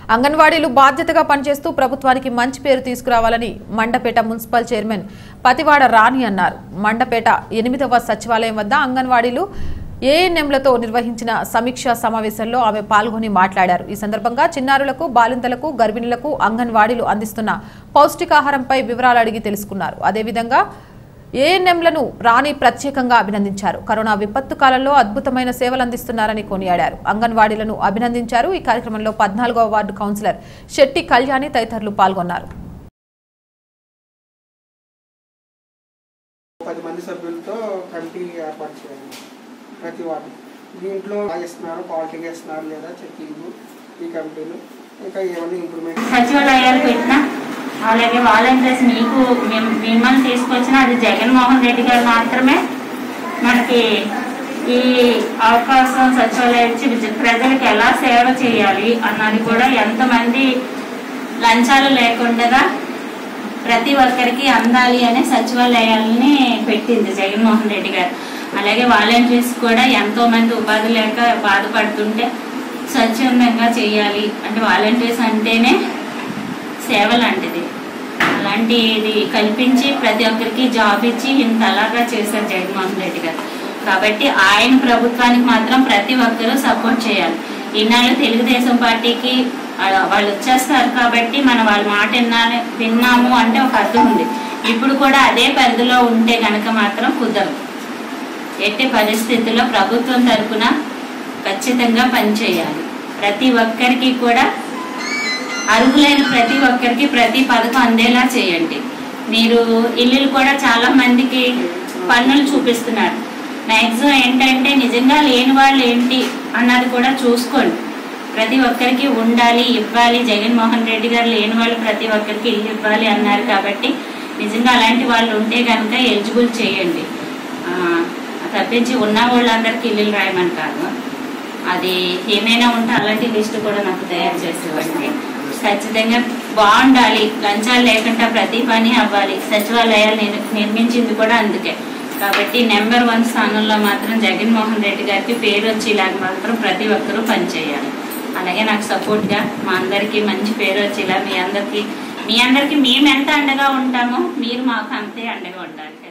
అంగన్వాడీలు బాధ్యతగా పనిచేస్తూ ప్రభుత్వానికి మంచి పేరు తీసుకురావాలని మండపేట మున్సిపల్ చైర్మన్ పతివాడ రాణి అన్నారు మండపేట ఎనిమిదవ సచివాలయం వద్ద అంగన్వాడీలు ఏఎన్ఎంలతో నిర్వహించిన సమీక్షా సమావేశంలో ఆమె పాల్గొని మాట్లాడారు ఈ సందర్భంగా చిన్నారులకు బాలింతలకు గర్భిణులకు అంగన్వాడీలు అందిస్తున్న పౌష్టికాహారంపై వివరాలు అడిగి తెలుసుకున్నారు అదేవిధంగా ఏఎన్ఎంలను రాణి ప్రత్యేకంగా అభినందించారు కరోనా విపత్తు కాలంలో అద్భుతమైన సేవలు అందిస్తున్నారని కొనియాడారు అంగన్వాడీలను అభినందించారు ఈ కార్యక్రమంలో పద్నాలుగవ వార్డు కౌన్సిలర్ శెట్టి కళ్యాణి తదితరులు పాల్గొన్నారు పది మంది సభ్యులతో కమిటీ ఏర్పాటు చేయాలి ప్రతి వార్డు దీంట్లో ఇస్తున్నారు క్వాలిటీగా ఇస్తున్నారు లేదా చెక్కింగ్ ఈ కమిటీలు ఇంకా ఏమన్నా ఇంప్రూవ్మెంట్ సచివాలయాలు పెట్టినా అలాగే వాలంటీర్స్ మీకు మిమ్- మిమ్మల్ని తీసుకొచ్చిన అది జగన్మోహన్ రెడ్డి గారు మాత్రమే మనకి ఈ అవకాశం సచివాలయం ఇచ్చి విజ- ప్రజలకు ఎలా సేవ చేయాలి అన్నది కూడా ఎంతమంది లంచాలు లేకుండా ప్రతి ఒక్కరికి అందాలి అనే సచివాలయాలని పెట్టింది జగన్మోహన్ రెడ్డి గారు అలాగే వాలంటీర్స్ కూడా ఎంతో మంది ఉపాధి లేక బాధపడుతుంటే స్వచ్ఛందంగా చేయాలి అంటే వాలంటీర్స్ అంటేనే సేవ లాంటిది అలాంటిది కల్పించి ప్రతి ఒక్కరికి జాబ్ ఇచ్చి ఇంత అలాగా చేశారు జగన్మోహన్ రెడ్డి గారు కాబట్టి ఆయన ప్రభుత్వానికి మాత్రం ప్రతి ఒక్కరూ సపోర్ట్ చేయాలి ఈనాళ్ళు తెలుగుదేశం పార్టీకి ఆ, వాళ్ళు వచ్చేస్తారు కాబట్టి మనం వాళ్ళ మాట విన్నాను విన్నాము అంటే ఒక అర్థం ఉంది ఇప్పుడు కూడా అదే పరిధిలో ఉంటే గనక మాత్రం కుదరదు ఎట్టి పరిస్థితుల్లో ప్రభుత్వం తరపున ఖచ్చితంగా పనిచేయాలి ప్రతి ఒక్కరికి కూడా అర్హులైన ప్రతి ఒక్కరికి ప్రతి పథకం అందేలా చేయండి మీరు ఇల్లులు కూడా చాలా మందికి పన్నులు చూపిస్తున్నారు మ్యాక్సిమం ఏంటంటే నిజంగా లేని వాళ్ళు ఏంటి అన్నది కూడా చూసుకోండి ప్రతి ఒక్కరికి ఉండాలి ఇవ్వాలి జగన్మోహన్ రెడ్డి గారు లేని వాళ్ళు ప్రతి ఒక్కరికి ఇల్లు ఇవ్వాలి అన్నారు కాబట్టి నిజంగా అలాంటి వాళ్ళు ఉంటే కనుక ఎలిజిబుల్ చేయండి ఆ, తప్పించి ఉన్న వాళ్ళందరికీ ఇల్లులు రాయమని కాదు అది ఏమైనా ఉంటే అలాంటి లిస్ట్ కూడా నాకు తయారు చేసేవాడిని ఖచ్చితంగా బాగుండాలి లంచాలు లేకుండా ప్రతి పని అవ్వాలి సచివాలయాలు నిర్- నిర్మించింది కూడా అందుకే కాబట్టి నెంబర్ వన్ స్థానంలో మాత్రం జగన్మోహన్ రెడ్డి గారికి పేరు వచ్చేలాగా మాత్రం ప్రతి ఒక్కరూ పనిచేయాలి అలాగే నాకు సపోర్ట్గా మా అందరికీ మంచి పేరు వచ్చేలా మీ అందరికీ మీ అందరికీ మేము ఎంత అండగా ఉంటామో మీరు మాకు అంతే అండగా ఉండాలి